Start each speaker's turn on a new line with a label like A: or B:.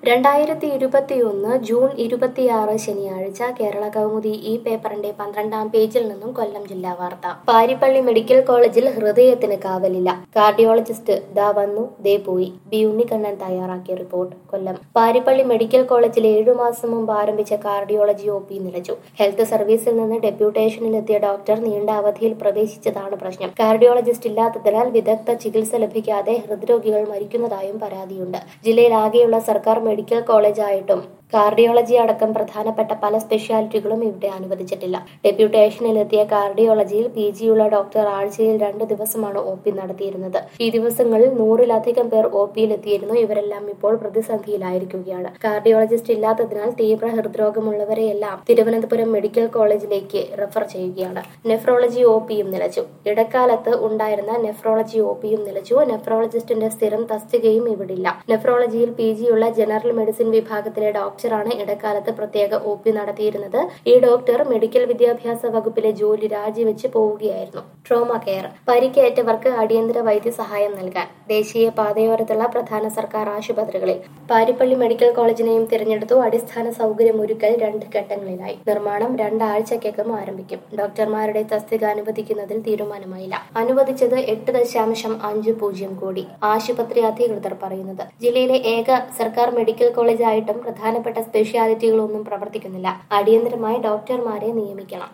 A: രണ്ടായിരത്തി ഇരുപത്തിയൊന്ന് ജൂൺ ഇരുപത്തിയാറ് ശനിയാഴ്ച കേരള കൗമുദി ഈ പേപ്പറിന്റെ പന്ത്രണ്ടാം പേജിൽ നിന്നും കൊല്ലം ജില്ലാ വാർത്ത പാരിപ്പള്ളി മെഡിക്കൽ കോളേജിൽ ഹൃദയത്തിന് കാവലില്ല കാർഡിയോളജിസ്റ്റ് ദാ വന്നു ദേ പോയി ബി ഉണ്ണിക്കണ്ണൻ തയ്യാറാക്കിയ റിപ്പോർട്ട് കൊല്ലം പാരിപ്പള്ളി മെഡിക്കൽ കോളേജിൽ ഏഴു മാസം മുമ്പ് ആരംഭിച്ച കാർഡിയോളജി ഒ പി നിലച്ചു ഹെൽത്ത് സർവീസിൽ നിന്ന് ഡെപ്യൂട്ടേഷനിലെത്തിയ ഡോക്ടർ നീണ്ട അവധിയിൽ പ്രവേശിച്ചതാണ് പ്രശ്നം കാർഡിയോളജിസ്റ്റ് ഇല്ലാത്തതിനാൽ വിദഗ്ധ ചികിത്സ ലഭിക്കാതെ ഹൃദ്രോഗികൾ മരിക്കുന്നതായും പരാതിയുണ്ട് ജില്ലയിലാകെയുള്ള സർക്കാർ മെഡിക്കൽ കോളേജായിട്ടും കാർഡിയോളജി അടക്കം പ്രധാനപ്പെട്ട പല സ്പെഷ്യാലിറ്റികളും ഇവിടെ അനുവദിച്ചിട്ടില്ല ഡെപ്യൂട്ടേഷനിലെത്തിയ കാർഡിയോളജിയിൽ പി ജിയുള്ള ഡോക്ടർ ആഴ്ചയിൽ രണ്ട് ദിവസമാണ് ഒ പി നടത്തിയിരുന്നത് ഈ ദിവസങ്ങളിൽ നൂറിലധികം പേർ ഒ പിയിലെത്തിയിരുന്നു ഇവരെല്ലാം ഇപ്പോൾ പ്രതിസന്ധിയിലായിരിക്കുകയാണ് കാർഡിയോളജിസ്റ്റ് ഇല്ലാത്തതിനാൽ തീവ്ര ഹൃദ്രോഗമുള്ളവരെയെല്ലാം തിരുവനന്തപുരം മെഡിക്കൽ കോളേജിലേക്ക് റെഫർ ചെയ്യുകയാണ് നെഫ്രോളജി ഒ പിയും നിലച്ചു ഇടക്കാലത്ത് ഉണ്ടായിരുന്ന നെഫ്രോളജി ഒ പിയും നിലച്ചു നെഫ്രോളജിസ്റ്റിന്റെ സ്ഥിരം തസ്തികയും ഇവിടില്ല നെഫ്രോളജിയിൽ പി ജിയുള്ള ജനറൽ മെഡിസിൻ വിഭാഗത്തിലെ ഡോക്ടറാണ് ഇടക്കാലത്ത് പ്രത്യേക ഒ പി നടത്തിയിരുന്നത് ഈ ഡോക്ടർ മെഡിക്കൽ വിദ്യാഭ്യാസ വകുപ്പിലെ ജോലി രാജിവെച്ച് പോവുകയായിരുന്നു ട്രോമ കെയർ പരിക്കേറ്റവർക്ക് അടിയന്തര വൈദ്യസഹായം നൽകാൻ ദേശീയ പാതയോരത്തുള്ള പ്രധാന സർക്കാർ ആശുപത്രികളിൽ പാരിപ്പള്ളി മെഡിക്കൽ കോളേജിനെയും തിരഞ്ഞെടുത്തു അടിസ്ഥാന സൗകര്യമൊരുക്കൽ രണ്ട് ഘട്ടങ്ങളിലായി നിർമ്മാണം രണ്ടാഴ്ചക്കകം ആരംഭിക്കും ഡോക്ടർമാരുടെ തസ്തിക അനുവദിക്കുന്നതിൽ തീരുമാനമായില്ല അനുവദിച്ചത് എട്ട് ദശാംശം അഞ്ച് പൂജ്യം കോടി ആശുപത്രി അധികൃതർ പറയുന്നത് ജില്ലയിലെ ഏക സർക്കാർ മെഡിക്കൽ കോളേജായിട്ടും പ്രധാനപ്പെട്ട സ്പെഷ്യാലിറ്റികളൊന്നും പ്രവർത്തിക്കുന്നില്ല അടിയന്തരമായി ഡോക്ടർമാരെ നിയമിക്കണം